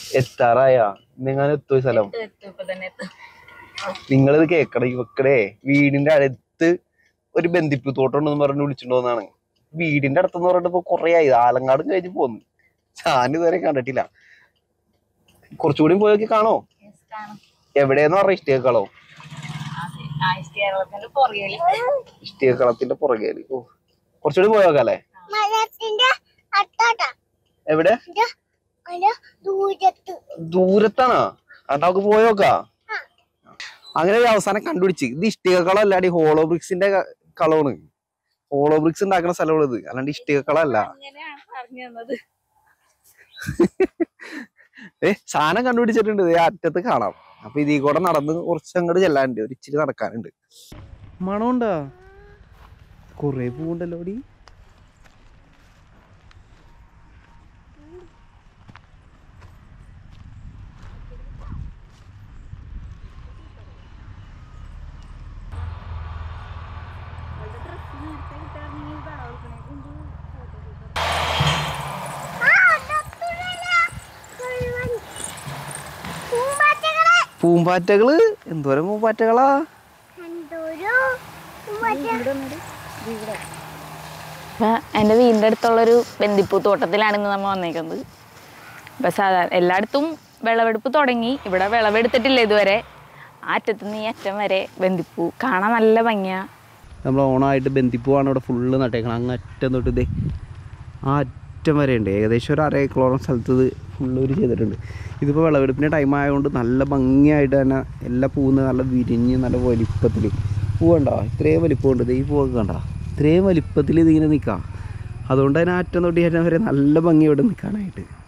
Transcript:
എത്താറായ നിങ്ങൾ എത്തുക സ്ഥലം ഇപ്പൊ തന്നെ എത്തും. നിങ്ങളിത് കേക്കട വെക്കടേ വീടിന്റെ അടുത്ത് ഒരു ബന്ധിപ്പ് തോട്ടം ഉണ്ടെന്ന് പറഞ്ഞ് വിളിച്ചിട്ടുണ്ടെന്നാണ് വീടിന്റെ അടുത്തെന്ന് പറഞ്ഞിട്ട് ഇപ്പൊ കൊറേ ആയി ആലങ്ങാടും കഴിഞ്ഞ് പോന്നു ഞാൻ ഇതുവരെ കണ്ടിട്ടില്ല കുറച്ചുകൂടി പോയൊക്കെ കാണോ Yes, കാണും. എവിടെയെന്ന് പറഞ്ഞ ഇഷ്ടികക്കളോ അതെ. ആ, ഈ കേരളത്തിന്റെ പുറകില് ഇഷ്ടികക്കളത്തിന്റെ പുറകേല് ഓ കുറച്ചുകൂടി പോയോക്കല്ലേ മരത്തിന്റെ അത്തോട്ടാ എവിടെ ഒരു ദൂരത്ത് ദൂരത്താണോ അതാ നമുക്ക് പോയോക്കാ അങ്ങനെ ഒരു അവസാനം കണ്ടുപിടിച്ച് ഇത് ഇഷ്ടികക്കളം അല്ലാണ്ട് ഹോളോ ബ്രിക്സിന്റെ കളമാണ് ഹോളോ ബ്രിക്സ് ഉണ്ടാക്കുന്ന സ്ഥലമാണ് ഇത് അല്ലാണ്ട് ഇഷ്ടികക്കളം അല്ല അങ്ങനെയാണ് പറഞ്ഞു തന്നത് ഏ സാധനം കണ്ടുപിടിച്ചിട്ടുണ്ട് ദേ അറ്റത്ത് കാണാം അപ്പൊ ഇതിൽ കൂടെ നടന്ന് കുറച്ച് അങ്ങോട്ട് ചെല്ലാനുണ്ട് ഒരു ഇച്ചിരി നടക്കാനുണ്ട് മണമുണ്ടാ കൊറേ പൂവുണ്ടല്ലോടി പൂമ്പാറ്റകളെ പൂമ്പാറ്റകള് എന്തോരം പൂമ്പാറ്റകളാ എന്തോരോ പൂമ്പാറ്റ അപ്പൊ എൻ്റെ വീടിൻ്റെ അടുത്തുള്ളൊരു ബന്ദിപ്പൂ തോട്ടത്തിലാണ് ഇന്ന് നമ്മൾ വന്നേക്കുന്നത് ഇപ്പം സാധാരണ എല്ലായിടത്തും വിളവെടുപ്പ് തുടങ്ങി ഇവിടെ വിളവെടുത്തിട്ടില്ല ഇതുവരെ ആ അറ്റത്ത് നിന്ന് ഈ അറ്റം വരെ ബന്ദിപ്പൂ കാണാൻ നല്ല ഭംഗിയാ നമ്മൾ ഓണമായിട്ട് ബന്ധിപ്പൂവാണ് ഇവിടെ ഫുള്ള് നട്ടേക്കണം അങ്ങ് അറ്റം തൊട്ട് ഇതേ ആ അറ്റം വരെ ഉണ്ട് ഏകദേശം ഒരു അര ഏക്കറോളം സ്ഥലത്ത് ഇത് ഫുള്ള് ഒരു ചെയ്തിട്ടുണ്ട് ഇതിപ്പോൾ വിളവെടുപ്പിൻ്റെ ടൈം ആയതുകൊണ്ട് നല്ല ഭംഗിയായിട്ട് തന്നെ എല്ലാ പൂന്ന് നല്ല വിരിഞ്ഞ് നല്ല വലിപ്പത്തിൽ പൂവുണ്ടോ ഇത്രയും വലിപ്പമുണ്ട് ദേ ഈ പൂവൊക്കെ കണ്ടോ ഇത്രയും വലിപ്പത്തിൽ ഇതിങ്ങനെ നിൽക്കാം അതുകൊണ്ട് തന്നെ ആ അറ്റം തൊട്ട് ഈ അറ്റം വരെ നല്ല ഭംഗി ഇവിടെ നിൽക്കാനായിട്ട്